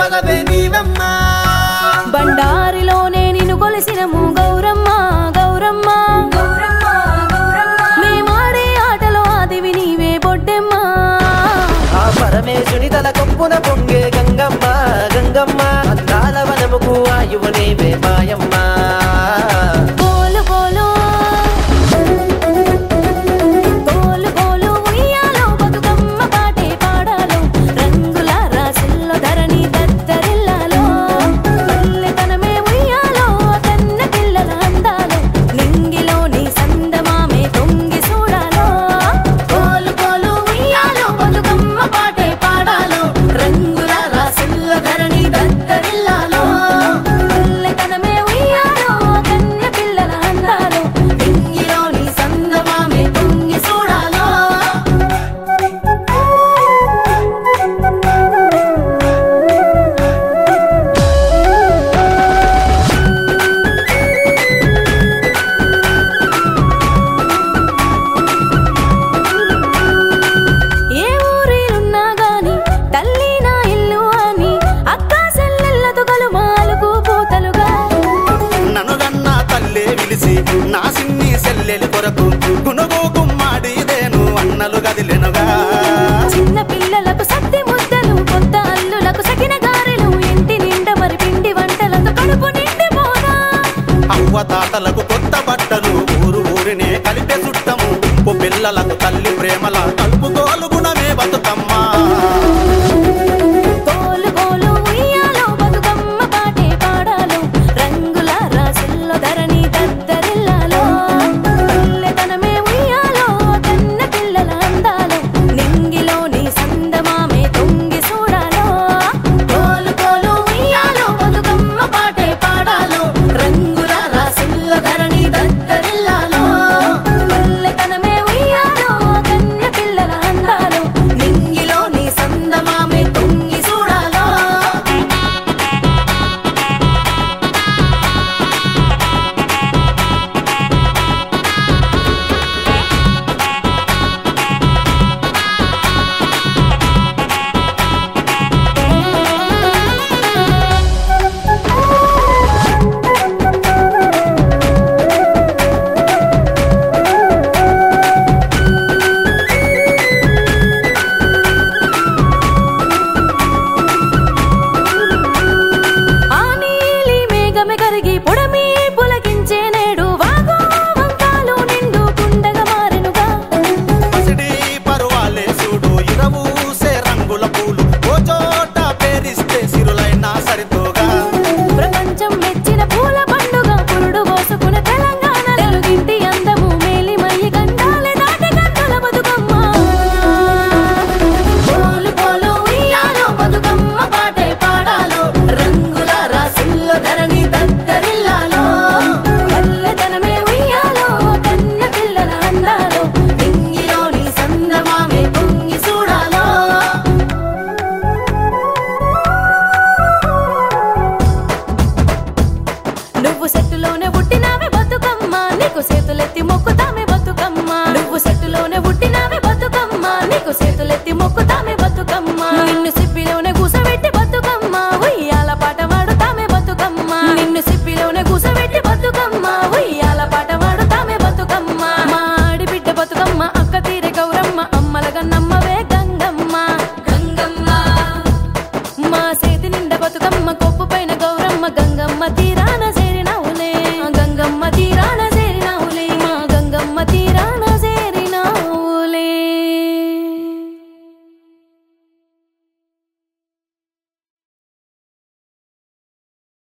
సంపదవే నీవమ్మా బండారిలోనే నిన్ను కొలిసినము గౌరమ్మ గౌరమ్మ మేమాడే ఆటలో ఆదివి నీవే బొడ్డెమ్మ ఆ పరమేశుని తల కొప్పున పొంగే గంగమ్మ గంగమ్మ అందాల వనముకు ఆయువు నీవే మాయమ్మ గోలు గోలు గోలు గోలు ఉయ్యాలో బతుకమ్మ పాటే పాడాలో రంగుల రాసుల్లో ధరణి దద్దరిల్లాలో పల్లెతనమే ఉయ్యాలో కన్న పిల్లల అందాలో నింగిలోని సందమామే తొంగి చూడాలో గోలు గోలు ఉయ్యాలో బతుకమ్మ పాటే పాడాలో రంగుల రాసుల్లో ధరణి దద్దరిల్లాలో పల్లెతనమే ఉయ్యాలో కన్య పిల్లల అందాలో నింగిలోని సందమామే తొంగి చూడాలో ఏ ఊరిలున్నా గాని తల్లి నా ఇల్లు అని అక్క సెల్లెళ్ళతో కలుమాలకు పూతలుగా నన్ను గన్న తల్లే విలిసి నా సిన్ని సెల్లెలి కొరకు గునుగు గుమ్మాడిదేను అన్నలు గదిలెనుగా చిన్న పిల్లలకు సత్తి ముద్దలు కొత్త అల్లులకు సకిన గారెలు ఇంటి నిండా మరి పిండి వంటలతో కడుపు నిండి పోనా అవ్వ తాతలకు కొత్త బట్టలు ఊరు ఊరినే కలిపే చుట్టము ఉప్పు పిల్లలకు తల్లి ప్రేమల కలుపుకోలు గుణమే బతుకమ్మా గోలు గోలు ఉయ్యాలో బతుకమ్మ పాటే పాడాలో రంగుల రాసుల్లో ధరణి దద్దరిల్లాలో పల్లెతనమే ఉయ్యాలో కన్న పిల్లల అందాలో నింగిలోని సందమామే తొంగి చూడాలో గోలు గోలు ఉయ్యాలో బతుకమ్మ పాటే పాడాలో రంగుల రాసుల్లో ధరణి దద్దరిల్లాలో పల్లెతనమే ఉయ్యాలో కన్య పిల్లల అందాలో నింగిలోని సందమామే తొంగి చూడాలో ఆ నీలి మేఘమే కరిగి పొడమి పులకించే నేడు వాగు వంకాలు నిండు కుండగా మారెనుగా పసిడి పరువాలే చూడు ఇరవూసే రంగుల పూలు ఓ చోట పేరిస్తే సిరులైనా సరితోగా ప్రపంచం మెచ్చిన పూల పండుగ పురుడు పోసుకున్న తెలంగాణ తెలుగింటి అందము మేలిమయ్యి గండాలే దాటి గంటల బతుకమ్మ పోలు పోలు ఉయ్యాలో బతుకమ్మ పాటే పాడాలో రంగుల రాసుల్లో ధరణి దద్దరిల్లాలో పల్లెతనమే ఉయ్యాలో కన్న పిల్లల అందాలో నింగిలోని సందమామే పొంగి చూడాలో నువ్వు సెట్టులోనే పుట్టినావే బతుకమ్మ నీకు చేతులెత్తి మొక్కుతామే బతుకమ్మ నువ్వు సెట్టులోనే పుట్టినావే బతుకమ్మ నీకు చేతులెత్తి మొక్కుతామే బతుకమ్మ నిన్ను సిప్పిలోనే కూసబెట్టి బతుకమ్మ ఉయ్యాల పాట పాడుతామే బతుకమ్మ నిన్ను సిప్పిలోనే కూసబెట్టి బతుకమ్మ ఉయ్యాల పాట పాడుతామే బతుకమ్మ మా ఆడిబిడ్డ బతుకమ్మ అక్క తీరే గౌరమ్మ అమ్మల గన్నమ్మవే గంగమ్మ గంగమ్మ మా చేతి నిండా బతుకమ్మ కొప్పు పైన గౌరమ్మ గంగమ్మ తీర